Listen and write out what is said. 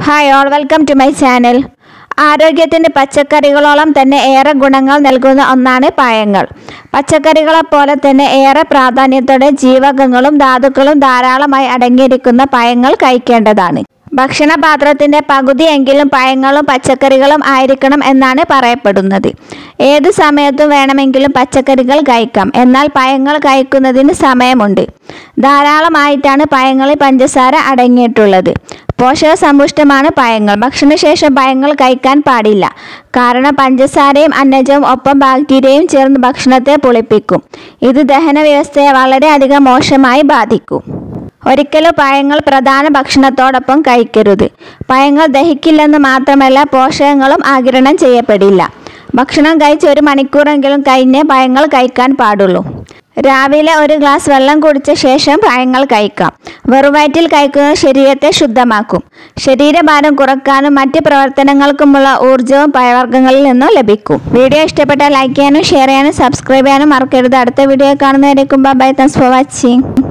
hi all welcome to my channel ആരോഗ്യത്തിന് പച്ചക്കറികളോളം തന്നെ ഏറെ ഗുണങ്ങൾ നൽകുന്ന ഒന്നാണ് പഴങ്ങൾ പച്ചക്കറികളെ പോലെ തന്നെ ഏറെ പ്രാധാന്യത്തോടെ ജീവകങ്ങളും ധാതുക്കളും ധാരാളമായി അടങ്ങിയിരിക്കുന്ന പഴങ്ങൾ കഴിക്കേണ്ടതാണ് ഭക്ഷണപാത്രത്തിൻ്റെ പകുതിയെങ്കിലും പഴങ്ങളും പച്ചക്കറികളും ആയിരിക്കണം എന്നാണ് പറയപ്പെടുന്നത് ഏത് സമയത്തും വേണമെങ്കിലും പച്ചക്കറികൾ കഴിക്കാം എന്നാൽ പഴങ്ങൾ കഴിക്കുന്നതിന് സമയമുണ്ട് ധാരാളമായിട്ടാണ് പഴങ്ങളിൽ പഞ്ചസാര അടങ്ങിയിട്ടുള്ളത് പോഷകസമ്പുഷ്ടമാണ് പഴങ്ങൾ ഭക്ഷണശേഷം പഴങ്ങൾ കഴിക്കാൻ പാടില്ല കാരണം പഞ്ചസാരയും അന്നജവും ഒപ്പം ബാക്ടീരിയയും ചേർന്ന് ഭക്ഷണത്തെ പുളിപ്പിക്കും ഇത് ദഹന വ്യവസ്ഥയെ വളരെയധികം മോശമായി ബാധിക്കും ഒരിക്കലും പഴങ്ങൾ പ്രധാന ഭക്ഷണത്തോടൊപ്പം കഴിക്കരുത് പഴങ്ങൾ ദഹിക്കില്ലെന്ന് മാത്രമല്ല പോഷകങ്ങളും ആഗിരണം ചെയ്യപ്പെടില്ല ഭക്ഷണം കഴിച്ച് ഒരു മണിക്കൂറെങ്കിലും കഴിഞ്ഞേ പഴങ്ങൾ കഴിക്കാൻ പാടുള്ളൂ രാവിലെ ഒരു ഗ്ലാസ് വെള്ളം കുടിച്ച ശേഷം പഴങ്ങൾ കഴിക്കാം വെറുവയറ്റിൽ കഴിക്കുന്നത് ശരീരത്തെ ശുദ്ധമാക്കും ശരീരഭാരം കുറക്കാനും മറ്റ് പ്രവർത്തനങ്ങൾക്കുമുള്ള ഊർജ്ജവും പഴവർഗ്ഗങ്ങളിൽ നിന്നും ലഭിക്കും വീഡിയോ ഇഷ്ടപ്പെട്ടാൽ ലൈക്ക് ചെയ്യാനും ഷെയർ ചെയ്യാനും സബ്സ്ക്രൈബ് ചെയ്യാനും മറക്കരുത് അടുത്ത വീഡിയോ കാണുന്നവരേക്കും ബൈ താങ്ക്സ് ഫോർ വാച്ചിങ്